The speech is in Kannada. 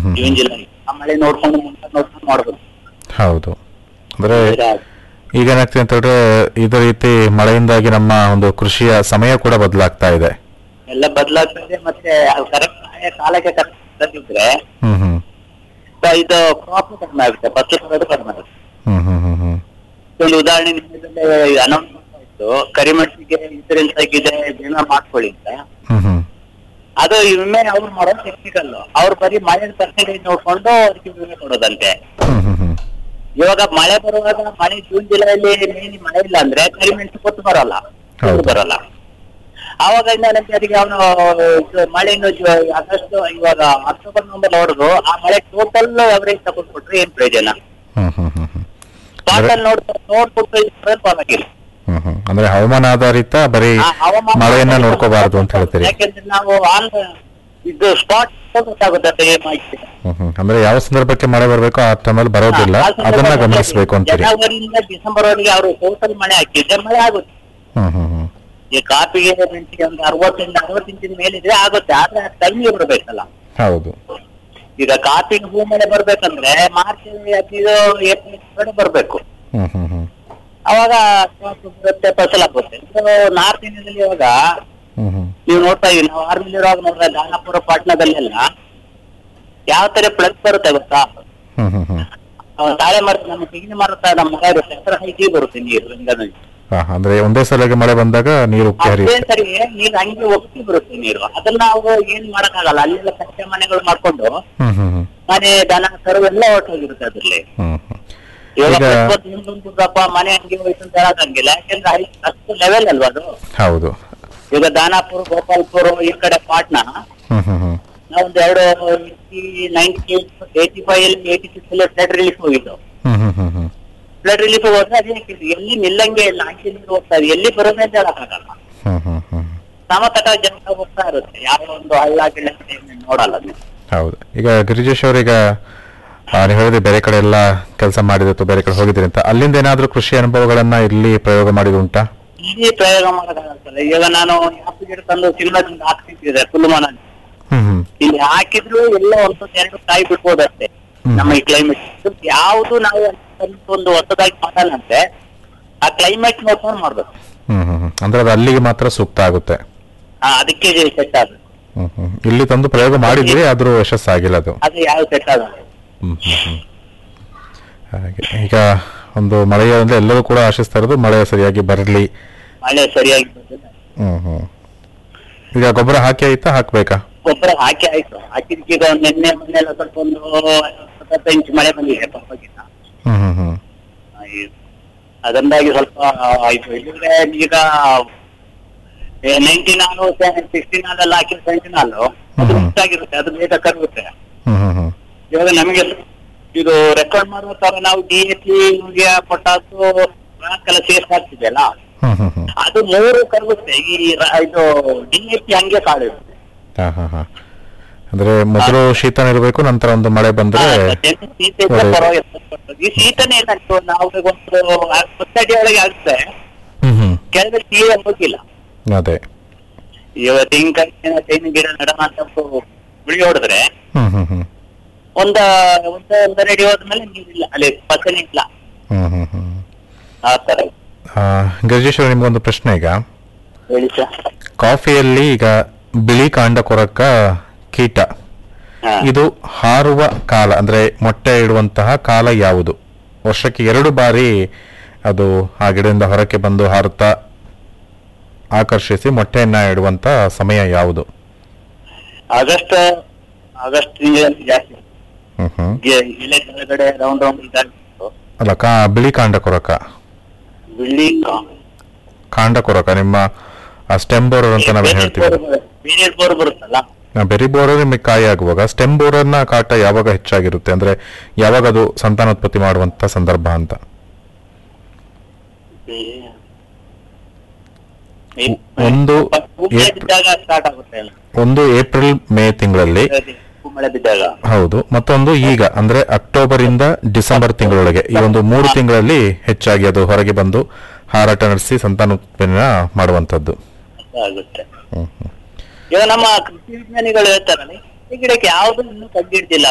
ಹ್ಮ್. ಜೂನ್ ಜುಲೈ ಆ ಮಳೆ ನೋಡ್ಕೊಂಡು ಮುಂದೆ ನೋಡ್ಕೊಂಡು ಮಾಡ್ಬೋದು ಹೌದು ಅಂದ್ರೆ ಬೇರೆ ಈಗ ಏನಾಗ್ತಿದೆ ಅಂತ ಹೇಳಿದ್ರೆ ಇದೇ ರೀತಿ ಮಳೆಯಿಂದಾಗಿ ನಮ್ಮ ಒಂದು ಕೃಷಿಯ ಸಮಯ ಕೂಡ ಬದಲಾಗ್ತಾ ಇದೆ ಎಲ್ಲ ಬದಲಾಗ್ತದೆ ಮತ್ತೆ ಕರೆಕ್ಟ್ ಕಾಲಕ್ಕೆ ಕರೆಕ್ಟ್ ಇದ್ರೆ ಹ್ಮ್ ಹ್ಮ್ ಇದು ಕ್ರಾಪ್ ಕಡಿಮೆ ಆಗುತ್ತೆ ಫಸಲು ಬರೋದು ಕಡಿಮೆ ಆಗುತ್ತೆ ಹ್ಮ್ ಹ್ಮ್ ಹ್ಮ್ ಹ್ಮ್ ಒಂದು ಉದಾಹರಣೆ ನಿಮ್ಮದಲ್ಲೇ ಅನೌನ್ಸ್ ಆಯ್ತು ಕರಿಮಟ್ಟಿಗೆ ಇನ್ಸೂರೆನ್ಸ್ ಆಗಿದೆ ವಿಮೆ ಮಾಡ್ಕೊಳ್ಳಿ ಅಂತ ಹ್ಮ್ ಹ್ಮ್ ಅದು ವಿಮೆ ಅವ್ರು ಮಾಡೋದು ಟೆಕ್ನಿಕಲ್ ಅವ್ರು ಬರೀ ಮಳೆ ಪರ್ಸೆಂಟೇಜ್ ನೋಡ್ಕೊಂಡು ಅದಕ್ಕೆ ವಿಮೆ ಕೊಡೋದಂತೆ ಹ್ಮ್ ಹ್ಮ್ ಹ್ಮ್ ಇವಾಗ ಮಳೆ ಬರುವಾಗ ಮಳೆ ಜೂನ್ ಜುಲೈಲಿ ಮೇನ್ ಮಳೆ ಇಲ್ಲ ಅಂದ್ರೆ ಕರಿಮೆಣಸು ಕೊತ್ತು ಬರಲ್ಲ ಹೌದು. ಬರಲ್ಲ ಆವಾಗ ಇನ್ನ ನಮ್ಗೆ ಅದಕ್ಕೆ ಅವನು ಮಳೆ ಇನ್ನು ಜು- ಆಗಸ್ಟ್ ಇವಾಗ ಅಕ್ಟೋಬರ್ ನವೆಂಬರ್ ಅವ್ರದ್ದು ಆ ಮಳೆ ಟೋಟಲ್ ಅವರೇಜ್ ತಗೊಂಡ್ ಕೊಟ್ರೆ ಏನ್ ಪ್ರಯೋಜನ ಹ್ಮ್ ಹ್ಮ್ ಹ್ಮ್ ಹ್ಮ್ ಸ್ಪಾಟ್ ಅಲ್ಲಿ ನೋಡ್ತಾ ನೋಡ್ಬಿಟ್ಟು ಇದ್ರೆ ಪರವಾಗಿಲ್ಲ ಹ್ಮ್ ಹ್ಮ್ ಅಂದ್ರೆ ಹವಾಮಾನ ಆಧಾರಿತ ಬರೀ ಆ ಹವಾಮಾನ ಮಳೆಯನ್ನ ನೋಡ್ಕೋಬಾರದು ಅಂತ ಹೇಳ್ತೀರಿ ಯಾಕೆಂದ್ರೆ ನಾವು ಆನ್ ಇದು ಸ್ಪಾಟ್ ಗೊತ್ತಾಗುತ್ತೆ ಅಂತ ಏನ್ ಮಾಹಿತಿ ಹ್ಮ್ ಹ್ಮ್ ಅಂದ್ರೆ ಯಾವ ಸಂದರ್ಭಕ್ಕೆ ಮಳೆ ಬರಬೇಕು ಆ ಟೈಮಲ್ಲಿ ಬರೋದಿಲ್ಲ ಆ ಸಂದರ್ಭದಲ್ಲಿ ಅದನ್ನ ಗಮನಿಸಬೇಕು ಅಂತೀರಿ ಜನವರಿಯಿಂದ ಡಿಸೆಂಬರ್ ವರೆಗೆ ಅವರು ಟೋಟಲ್ ಮಳೆ ಹಾಕಿದ್ರೆ ಮಳೆ ಆಗುತ್ತೆ ಹ್ಮ್ ಹ್ಮ್ ಹ್ಮ್ ಈ ಕಾಪಿಗೆ ಮೆಣಸಿಗೆ ಒಂದು ಅರವತ್ತರಿಂದ ಅರವತ್ತು ಇಂಚಿನ ಮೇಲೆ ಇದ್ರೆ ಆಗುತ್ತೆ ಆದ್ರೆ ಟೈಮಿಗೆ ಬರಬೇಕಲ್ಲ ಹೌದು ಈಗ ಕಾಪಿಗೆ ಹೂ ಮಳೆ ಬರ್ಬೇಕಂದ್ರೆ ಮಾರ್ಚ್ ಇದು ಏಪ್ರಿಲ್ ಕಡೆ ಬರ್ಬೇಕು ಹ್ಮ್ ಹ್ಮ್ ಹ್ಮ್ ಅವಾಗ ಕಾಪು ಬರುತ್ತೆ ಫಸಲಾಗುತ್ತೆ ನಾರ್ತ್ ಇಂಡಿಯಾದಲ್ಲಿ ಇವಾಗ ಹ್ಮ್ ಹ್ಮ್ ನೀವು ನೋಡ್ತಾ ಇದೀವಿ ನಾವು ಆರ್ಮಿಲಿ ಇರುವಾಗ ನೋಡಿದ್ರೆ ದಾನಾಪುರ ಪಾಟ್ನಾದಲ್ಲೆಲ್ಲ ಯಾವ ತರ ಪ್ಲಗ್ ಬರುತ್ತೆ ಗೊತ್ತಾ ಹ್ಮ್ ಹ್ಮ್ ಹ್ಮ್ ಅವ ತಾಳೆ ಮರ ನಮ್ಮ ತೆಂಗಿನ ಮರ ತ- ನಮ್ಮ ಮರ ಇರುತ್ತೆ ಹತ್ರ ಹೈಟಿ ಬರುತ್ತೆ ನೀರು ಗಂಗಾನದಿ ಹಾ, ಅಂದ್ರೆ ಒಂದೇ ಸಲಗೆ ಮಳೆ ಬಂದಾಗ ನೀರು ಉಕ್ಕಿ ಅದೇ ಹರಿಯುತ್ತೆ ಸರಿ ನೀರು ಹಂಗೆ ಒಕ್ಕಿ ಬರುತ್ತೆ ನೀರು ಅದನ್ನ ನಾವು ಏನ್ ಮಾಡಕ್ಕಾಗಲ್ಲ ಅಲ್ಲೆಲ್ಲ ಕಚ್ಚೆ ಮನೆಗಳು ಮಾಡ್ಕೊಂಡು ಹ್ಮ್ ಹ್ಮ್ ಹ್ಮ್ ಮನೆ ದನ ಕರು ಎಲ್ಲ ಹೊರಟೋಗಿರುತ್ತೆ ಅದ್ರಲ್ಲಿ ಹ್ಮ್ ಹ್ಮ್ ಇವಾಗ ಈಗ- ಪ್ರತಿಯೊಂದು ಹಿಂದುಂಟುದಪ್ಪ ಮನೆ ಹಂಗೆ ಹೋಯ್ತು ಅಂತ ಹೇಳೋದಂಗಿಲ್ಲ ಯಾಕೆಂದ್ರೆ ಹೈ- ಅಷ್ಟು ಲೆವೆಲ್ ಅಲ್ವಾ ಅದು ಹೌದು ಇವಾಗ ದಾನಾಪುರ ಗೋಪಾಲ್ಪುರ ಈ ಕಡೆ ಪಾಟ್ನಾ ಹ್ಮ್ ಹ್ಮ್ ಹ್ಮ್ ನಾವೊಂದು ಎರಡು ನೈನ್ಟಿ ಏಯ್ಟಿ ಫೈವ್ ಅಲ್ಲಿ ಏಯ್ಟಿ ಸಿಕ್ಸ್ ಅಲ್ಲಿ ಫ್ಲಡ್ ರಿಲೀಫ್ ಹೋಗಿದ್ದು ಹ್ಮ್ ಹ್ಮ್ ಹ್ಮ್ ಹ್ಮ್ ಫ್ಲಡ್ ರಿಲೀಫ್ ಹೋದ್ರೆ ಅದೇ ಆಗ್ತಿತ್ತು. ಎಲ್ಲಿ ನಿಲ್ಲಂಗೆ ಇಲ್ಲ ಹಂಗೆ ನೀರು ಹೋಗ್ತಾ ಇದೆ ಎಲ್ಲಿ ಬರೋದೇ ಅಂತ ಹೇಳಕ್ಕಾಗಲ್ಲ ಹ್ಮ್ ಹ್ಮ್ ಹ್ಮ್ ಸಮತಟ ಜನ ಹೋಗ್ತಾ ಇರುತ್ತೆ ಯಾವ ಒಂದು ಹಳ್ಳ ಗಿಳ್ಳ ಏನ್ ನೋಡಲ್ಲ ನೀವು ಹೌದು ಈಗ ಗಿರಿಜೇಶ್ ಅವ್ರೀಗ ಆ, ನೀವು ಹೇಳಿದ್ರೆ ಬೇರೆ ಕಡೆ ಎಲ್ಲ ಕೆಲಸ ಮಾಡಿದ್ದು ಬೇರೆ ಕಡೆ ಹೋಗಿದ್ರಿ ಅಂತ ಅಲ್ಲಿಂದ ಏನಾದ್ರೂ ಕೃಷಿ ಅನುಭವಗಳನ್ನ ಇಲ್ಲಿ ಪ್ರಯೋಗ ಮಾಡಿದ ಉಂಟಾ ಇಲ್ಲಿ ಪ್ರಯೋಗ ಮಾಡೋಕ್ಕಾಗಲ್ಲ ಈಗ ನಾನು ಯಾಪು ಗಿಡ ತಂದು ತಿಂಗಳದಿಂದ ಹಾಕ್ತಿದ್ದೆ ಫುಲ್ಮಾನ ಹ್ಮ್ ಹ್ಮ್ ಇಲ್ಲಿ ಹಾಕಿದ್ರು ಎಲ್ಲ ಒಂದೊಂದು ಎರಡು ಕಾಯಿ ಬಿಡ್ಬೋದಷ್ಟೇ ಹ್ಮ್. ನಮ್ಮ ಈ ಕ್ಲೈಮೇಟ್ ಯಾವುದು ನಾವು ಒಂದು ಹೊಸದಾಗಿ ಮಾಡಲ್ಲಂತೆ ಆ ಕ್ಲೈಮೇಟ್ ನೋಡ್ಕೊಂಡು ಮಾಡ್ಬೇಕು ಹ್ಮ್ ಹ್ಮ್ ಹ್ಮ್ ಅಂದ್ರೆ ಅದು ಅಲ್ಲಿಗೆ ಮಾತ್ರ ಸೂಕ್ತ ಆಗುತ್ತೆ ಆ, ಅದಕ್ಕೆ ಸೆಟ್ ಆಗುತ್ತೆ ಹ್ಮ್ ಹ್ಮ್ ಇಲ್ಲಿ ತಂದು ಪ್ರಯೋಗ ಮಾಡಿದ್ರಿ ಆದ್ರೂ ಯಶಸ್ಸಾಗಿಲ್ಲ ಅದು ಅದು ಯಾವ ಸೆಟ್ ಆಗಲ್ಲ ಹ್ಮ್ ಹ್ಮ್ ಹ್ಮ್. ಹಾಗೆ ಈಗ ಒಂದು ಮಳೆಯ ಅಂದ್ರೆ ಎಲ್ಲರೂ ಕೂಡ ಆಶಿಸ್ತಾ ಇರೋದು ಮಳೆ ಸರಿಯಾಗಿ ಬರಲಿ ಮಳೆ ಸರಿಯಾಗಿ ಬಂದಿಲ್ಲ ಹ್ಮ್ ಹ್ಮ್ ಈಗ ಗೊಬ್ಬರ ಹಾಕಿ ಆಯ್ತಾ ಹಾಕ್ಬೇಕಾ ಗೊಬ್ಬರ ಹಾಕಿ ಆಯ್ತು ಹಾಕಿದಕ್ಕೆ ಈಗ ನಿನ್ನೆ ಮೊನ್ನೆ ಎಲ್ಲ ಸ್ವಲ್ಪ ಒಂದು ಹತ್ತು ಇಂಚು ಮಳೆ ಬಂದಿದೆ ಪರವಾಗಿಲ್ಲ ಹ್ಮ್ ಹ್ಮ್ ಹ್ಮ್ ಆ, ಈ- ಅದರಿಂದಾಗಿ ಸ್ವಲ್ಪ ಆಯ್ತು ಇಲ್ಲಿಂದ್ರೆ ಈಗ ನೈನ್ಟೀನ್ ಆಲು ಸಿಕ್ಸ್ಟೀನ್ ಆಲೆಲ್ಲ ಹಾಕಿದ ಸೆವೆಂಟೀನ್ ಆಲು ಅದು ಹ್ಮ್. ಮುಟ್ಟಾಗಿರುತ್ತೆ ಅದು ಬೇಗ ಕರುತ್ತೆ ಹ್ಮ್ ಹ್ಮ್ ಹ್ಮ್ ಇವಾಗ ನಮಗೆ ಇದು ರೆಕಾರ್ಡ್ ಮಾಡುವ ತರ ನಾವು D A P urea potash ಎಲ್ಲ ಸೇರ್ಸ್ ಹಾಕ್ತಿದೆಯಲ್ಲ ಹ್ಮ್ ಹ್ಮ್ ಹ್ಮ್ ಅದು ಮೂರು ಕರಗುತ್ತೆ ಈ ರ- ಇದು ಡಿ ಎ ಪಿ ಹಂಗೆ ಕಾಡಿರುತ್ತೆ ಹಾ ಹಾ ಹಾ ಅಂದ್ರೆ ಮೊದಲು ಶೀತನ ಇರಬೇಕು ನಂತರ ಒಂದು ಮಳೆ ಬಂದ್ರೆ ಶೀತ ಇದ್ರೆ ಒಳ್ಳೆದು. ಪರವಾಗಿಲ್ಲ. ಈ ಶೀತನೇ ಏನಾಗ್ತದೆ ನಾವು ಈಗ ಒಂದು ಸೊಸೈಟಿ ಒಳಗೆ ಆಗುತ್ತೆ ಹ್ಮ್ ಹ್ಮ್ ಕೆಳಗೆ ತೀರ ಹೋಗಿಲ್ಲ ಅದೇ ಇವಾಗ ತೆಂಗಿನಕಾಯಿ ತೆಂಗಿನ ಗಿಡ ನಡಮ ಅಂತ ಗುಳಿ ಹೊಡೆದ್ರೆ ಹ್ಮ್ ಹ್ಮ್ ಹ್ಮ್ ಒಂದ ಒಂದ ಒಂದರ ಅಡಿ ಹೋದ್ಮೇಲೆ ನೀರಿಲ್ಲ ಅಲ್ಲಿ ಫಸಲ್ ಇಲ್ಲ ಹ್ಮ್ ಹ್ಮ್ ಹ್ಮ್ ಆ ತರ ಆ, ಗಿರಿಜೇಶ್ ಅವ್ರೆ, ನಿಮ್ಗೊಂದು ಪ್ರಶ್ನೆ ಈಗ ಹೇಳಿ ಸರ್ ಕಾಫಿಯಲ್ಲಿ ಈಗ ಬಿಳಿ ಕಾಂಡ ಕೊರಕ ಕೀಟ ಹಾ. ಇದು ಹಾರುವ ಕಾಲ ಅಂದ್ರೆ ಮೊಟ್ಟೆ ಇಡುವಂತಹ ಕಾಲ ಯಾವುದು ವರ್ಷಕ್ಕೆ ಎರಡು ಬಾರಿ ಅದು ಆ ಗಿಡದಿಂದ ಹೊರಕ್ಕೆ ಬಂದು ಹಾರುತ್ತಾ ಆಕರ್ಷಿಸಿ ಮೊಟ್ಟೆಯನ್ನ ಇಡುವಂತ ಸಮಯ ಯಾವುದು ಆಗಸ್ಟ್ ಆಗಸ್ಟ್ ತಿಂಗಳಲ್ಲಿ ಜಾಸ್ತಿ ಹ್ಮ್ ಹ್ಮ್ ಎ- ಎಲೆ ಕೆಳಗಡೆ ರೌಂಡ್ ರೌಂಡ್ ಇದಾಗ್ತಿತ್ತು ಅಲ್ಲ ಕಾ ಬಿಳಿ ಕಾಂಡ ಕೊರಕ ಬಿಳಿ ಕಾ- ಕಾಂಡ ಕೊರಕ ನಿಮ್ಮ ಸ್ಟೆಮ್ ಬೋರರ್ ಅಂತ ನಾವೇನ್ ಬೇರೆ ಹೇಳ್ತೀವಿ ಬೋರ್ ಬರುತ್ತೆ. ಬೇರೆ ಬೋರ್ ಬರುತ್ತಲ್ಲ ಬೆರಿ ಬೋರರ್ ನಿಮಗೆ ಕಾಯಿ ಆಗುವಾಗ ಸ್ಟೆಮ್ ಬೋರರ್ನ ಕಾಟ ಯಾವಾಗ ಹೆಚ್ಚಾಗಿರುತ್ತೆ ಅಂದ್ರೆ ಯಾವಾಗ ಅದು ಸಂತಾನೋತ್ಪತ್ತಿ ಮಾಡುವಂತ ಸಂದರ್ಭ ಅಂತ ಈ- ಒಂದು ಹೂಮಳೆ ಏಪ್ರಿಲ್- ಬಿದ್ದಾಗ ಸ್ಟಾರ್ಟ್ ಆಗುತ್ತೆ ಅಲ್ಲ ಒಂದು ಏಪ್ರಿಲ್ ಮೇ ತಿಂಗಳಲ್ಲಿ ಅದೇ, ಹೂಮಳೆ ಬಿದ್ದಾಗ ಹೌದು ಮತ್ತೊಂದು ಈಗ ಅಂದ್ರೆ ಅಕ್ಟೋಬರ್ ಇಂದ ಡಿಸೆಂಬರ್ ತಿಂಗಳೊಳಗೆ ಈ ಒಂದು ಮೂರು ತಿಂಗಳಲ್ಲಿ ಹೆಚ್ಚಾಗಿ ಅದು ಹೊರಗೆ ಬಂದು ಹಾರಾಟ ನಡೆಸಿ ಸಂತಾನೋತ್ಪನ್ನ ಮಾಡುವಂತದ್ದು ಆಗುತ್ತೆ ಹ್ಮ್ ಹ್ಮ್. ಇವಾಗ ನಮ್ಮ ಕೃಷಿ ವಿಜ್ಞಾನಿಗಳು ಹೇಳ್ತಾರಲ್ಲ ಈ ಗಿಡಕ್ಕೆ ಯಾವ್ದು ಇನ್ನೂ ಕಗ್ಗಿಡ್ದಿಲ್ಲ